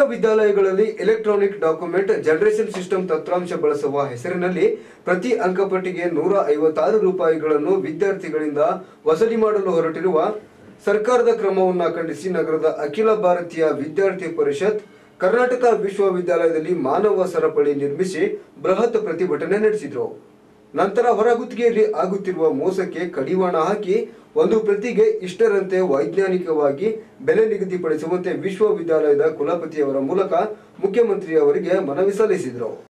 ವಿಶ್ವವಿದ್ಯಾಲಯಗಳಲ್ಲಿ electronic document generation system ತಂತ್ರಾಂಶ ಬಳಸುವ ಹೆಸರಿನಲ್ಲಿ ಪ್ರತಿ ಅಂಕಪಟ್ಟಿಗೆ ನೂರ ಐವತ್ತಾರು ರೂಪಾಯಿಗಳನ್ನು ವಿದ್ಯಾರ್ಥಿಗಳಿಂದ ವಸೂಲಿ ಮಾಡಲು ಹೊರಟಿರುವ ಸರ್ಕಾರದ ಕ್ರಮವನ್ನು ಖಂಡಿಸಿ ನಗರದ ಅಖಿಲ ಭಾರತೀಯ ವಿದ್ಯಾರ್ಥಿ ಪರಿಷತ್ ಕರ್ನಾಟಕ ವಿಶ್ವವಿದ್ಯಾಲಯದಲ್ಲಿ ಮಾನವ ಸರಪಳಿ ನಿರ್ಮಿಸಿ ಬೃಹತ್ ಪ್ರತಿಭಟನೆ ನಡೆಸಿದರು ನಂತರ ಹೊರಗುತ್ತಿಗೆಯಲ್ಲಿ ಆಗುತ್ತಿರುವ ಮೋಸಕ್ಕೆ ಕಡಿವಾಣ ಹಾಕಿ ಒಂದು ಪ್ರತಿಗೆ ಇಷ್ಟರಂತೆ ವೈಜ್ಞಾನಿಕವಾಗಿ ಬೆಲೆ ನಿಗದಿಪಡಿಸುವಂತೆ ವಿಶ್ವವಿದ್ಯಾಲಯದ ಕುಲಪತಿಯವರ ಮೂಲಕ ಮುಖ್ಯಮಂತ್ರಿ ಅವರಿಗೆ ಮನವಿ ಸಲ್ಲಿಸಿದರು